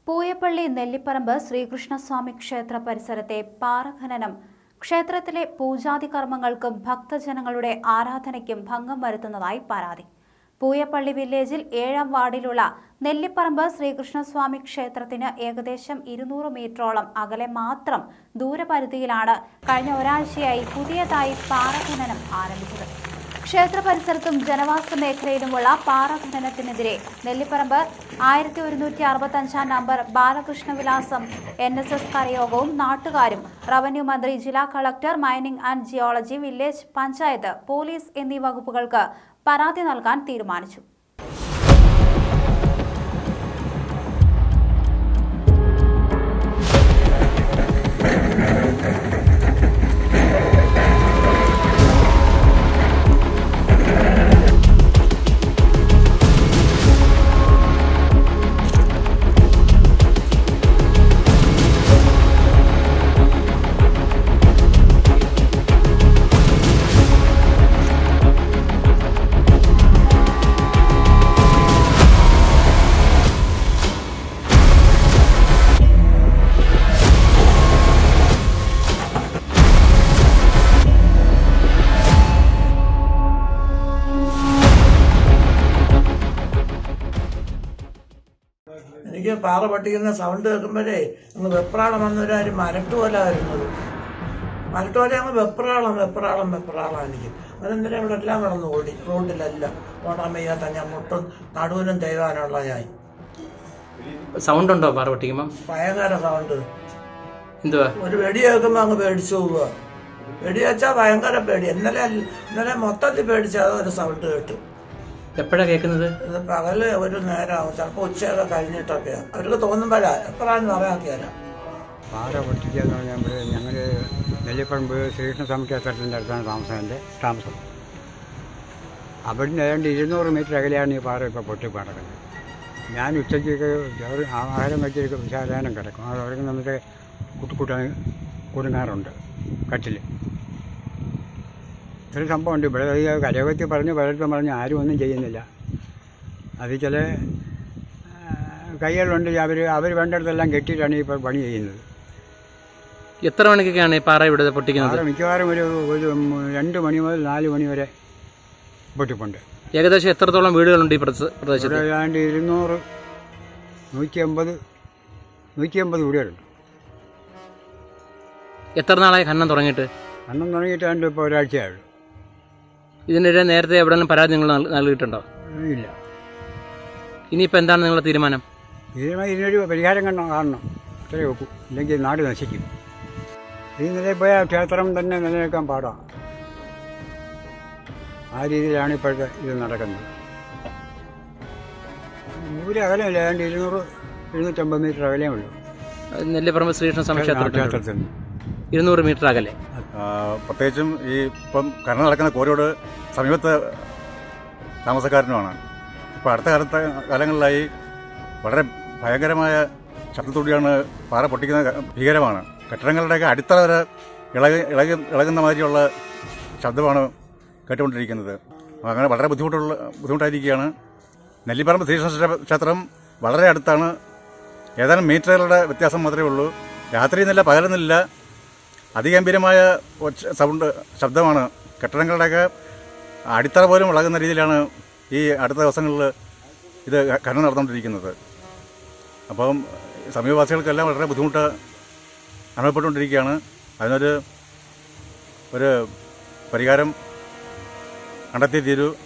പൂയപ്പള്ളി നെല്ലിപ്പറമ്പ് ശ്രീകൃഷ്ണസ്വാമി ക്ഷേത്ര പരിസരത്തെ പാറഖനനം ക്ഷേത്രത്തിലെ പൂജാതി കർമ്മങ്ങൾക്കും ഭക്തജനങ്ങളുടെ ആരാധനയ്ക്കും ഭംഗം വരുത്തുന്നതായി പരാതി പൂയപ്പള്ളി വില്ലേജിൽ ഏഴാം വാർഡിലുള്ള നെല്ലിപ്പറമ്പ് ശ്രീകൃഷ്ണസ്വാമി ക്ഷേത്രത്തിന് ഏകദേശം ഇരുന്നൂറ് മീറ്ററോളം അകലെ മാത്രം ദൂരപരിധിയിലാണ് കഴിഞ്ഞ ഒരാഴ്ചയായി പുതിയതായി പാറഖനനം ആരംഭിച്ചത് ക്ഷേത്ര പരിസരത്തും ജനവാസ മേഖലയിലുമുള്ള പാറ ഖനനത്തിനെതിരെ നെല്ലിപ്പറമ്പ് ആയിരത്തി ഒരുന്നൂറ്റി അറുപത്തി അഞ്ചാം number Balakrishnavilasam N S S കരയോഗവും നാട്ടുകാരും റവന്യൂ മന്ത്രി ജില്ലാ collector mining and geology village panchayat police എന്നീ വകുപ്പുകൾക്ക് പരാതി നൽകാൻ തീരുമാനിച്ചു എനിക്ക് പാറ പട്ടിക്കുന്ന സൗണ്ട് കേൾക്കുമ്പോഴേ അങ്ങ് വെപ്രാളം വന്നൊരു ഒരു മരട്ട് പോലെ വരുന്നത് മരട്ട് പോലെ അങ്ങ് വെപ്രാളം വെപ്രാളം വെപ്രാളം എനിക്ക് അതെന്തിനാ ഇവിടെ എല്ലാം കിടന്ന് ഓടി റോഡിലെല്ലാം ഓടാൻ വയ്യാത്ത ഞാൻ മുട്ടും നടുവിനും തേവാനുള്ള ഞാൻ സൗണ്ട് ഉണ്ടോ പാറ പൊട്ടിക്കുമ്പം ഭയങ്കര സൗണ്ട് എന്തുവാ ഒരു വെടി കേൾക്കുമ്പോൾ അങ്ങ് പേടിച്ചു പോവുക വെടി വെച്ചാൽ ഭയങ്കര പേടി ഇന്നലെ ഇന്നലെ മൊത്തത്തിൽ പേടിച്ച ഒരു സൗണ്ട് കേട്ടു എപ്പോഴാ കേൾക്കുന്നത് ഇത് പകല് ഒരു നേരമാവും ചിലപ്പോൾ ഉച്ചയൊക്കെ കഴിഞ്ഞിട്ടൊക്കെയാണ് അവർക്ക് തോന്നുമ്പോഴാ എപ്പോഴാന്ന് പറയാക്കിയാലോ പാറ പൊട്ടിക്കുക എന്ന് പറഞ്ഞാൽ ഇവിടെ ഞങ്ങൾ നെല്ലിപ്പറമ്പ് ശ്രീകൃഷ്ണസ്വാമി ക്ഷേത്രത്തിൻ്റെ അടുത്താണ് താമസം എൻ്റെ താമസം അവിടുന്ന് ഏതാണ്ട് ഇരുന്നൂറ് മീറ്റർ അകലെയാണ് ഈ പാറ ഇപ്പോൾ പൊട്ടി കിടക്കുന്നത് ഞാൻ ഉച്ചയ്ക്കൊക്കെ ചോറ് ആഹാരം വെച്ചിരിക്കും വിശാലാനം കിടക്കും അത് അവിടെ നമുക്ക് കുട്ടുകൂട്ടാൻ കുടുങ്ങാറുണ്ട് കട്ടിൽ ഇത്രയും സംഭവമുണ്ട് ഇവിടെ ഈ കരയോഗത്തിൽ പറഞ്ഞ് പലർത്തും പറഞ്ഞ് ആരും ഒന്നും ചെയ്യുന്നില്ല അത് ചില ആ, കൈകളുണ്ട് അവർ അവർ വേണ്ടിടത്തെല്ലാം കെട്ടിയിട്ടാണ് ഇപ്പോൾ പണി ചെയ്യുന്നത് എത്ര മണിക്കൊക്കെയാണ് ഈ പാറ ഇവിടെ പൊട്ടിക്കുന്നത് ആറ് മിക്കവാറും ഒരു ഒരു മ- രണ്ട് മണി മുതൽ നാല് മണി വരെ പൊട്ടിപ്പുണ്ട് ഏകദേശം എത്രത്തോളം വീടുകളുണ്ട് ഈ പ്രദേശ- പ്രദേശത്ത് ഇവിടെ ഏതാണ്ട് ഇരുന്നൂറ് നൂറ്റി അമ്പത് നൂറ്റി അമ്പത് വീടുകളുണ്ട് എത്ര നാളായി ഖനനം തുടങ്ങിയിട്ട് അന്നം തുടങ്ങിയിട്ടാണ്ട് ഇപ്പോൾ ഒരാഴ്ചയായുള്ളൂ ഇതിനിടെ നേരത്തെ എവിടെയെങ്കിലും പരാതി നിങ്ങൾ നൽ- നൽകിയിട്ടുണ്ടോ ഇല്ല ഇനിയിപ്പോൾ എന്താണ് നിങ്ങളുടെ തീരുമാനം ഇതിന് ഇതിനൊരു പരിഹാരം കണ്ടോ കാണണം ഇത്രയേ വെക്കൂ ഇല്ലെങ്കിൽ നാട് നശിക്കും ഈ നിലയിൽ പോയാൽ ക്ഷേത്രം തന്നെ നിലനിൽക്കാൻ പാടാണ് ആ രീതിയിലാണ് ഇപ്പോഴത്തെ ഇത് നടക്കുന്നത് ഒരു അകലമില്ല ഏതാണ്ട് ഇരുന്നൂറ് ഇരുന്നൂറ്റമ്പത് മീറ്റർ അകലേ ഉള്ളൂ നെല്ലിപ്പറമ്പ് ശ്രീകൃഷ്ണസ്വാമി ക്ഷേത്രത്തിൽ ക്ഷേത്രത്തിൽ നിന്ന് ഇരുന്നൂറ് മീറ്റർ അകലെ ആ, പ്രത്യേകിച്ചും ഈ ഇപ്പം കരണം നടക്കുന്ന കോരിയോട് സമീപത്ത് താമസക്കാരനുമാണ് ഇപ്പം അടുത്ത കാലത്തെ കാലങ്ങളിലായി വളരെ ഭയങ്കരമായ ശബ്ദത്തോടെയാണ് പാറ പൊട്ടിക്കുന്ന ക- ഭീകരമാണ് കെട്ടിടങ്ങളുടെയൊക്കെ അടിത്തറ വരെ ഇളകി ഇളകി ഇളകുന്ന മാതിരിയുള്ള ശബ്ദമാണ് കേട്ടുകൊണ്ടിരിക്കുന്നത് അങ്ങനെ വളരെ ബുദ്ധിമുട്ടുള്ള ബുദ്ധിമുട്ടായിരിക്കുകയാണ് നെല്ലിപ്പറമ്പ് ശ്രീകൃഷ്ണ ക്ഷേത്രം വളരെ അടുത്താണ് ഏതാനും മീറ്ററുകളുടെ വ്യത്യാസം മാത്രമേ ഉള്ളൂ രാത്രിയെന്നില്ല പകലെന്നില്ല അതിഗംഭീരമായ ഒച്ച സൗണ്ട് ശബ്ദമാണ് കെട്ടിടങ്ങളുടെയൊക്കെ അടിത്തറ പോലും ഇളകുന്ന രീതിയിലാണ് ഈ അടുത്ത ദിവസങ്ങളിൽ ഇത് ഖനനം നടന്നുകൊണ്ടിരിക്കുന്നത് അപ്പം സമീപവാസികൾക്കെല്ലാം വളരെ ബുദ്ധിമുട്ട് അനുഭവപ്പെട്ടുകൊണ്ടിരിക്കുകയാണ് അതിനൊരു ഒരു പരിഹാരം കണ്ടെത്തി തീരൂ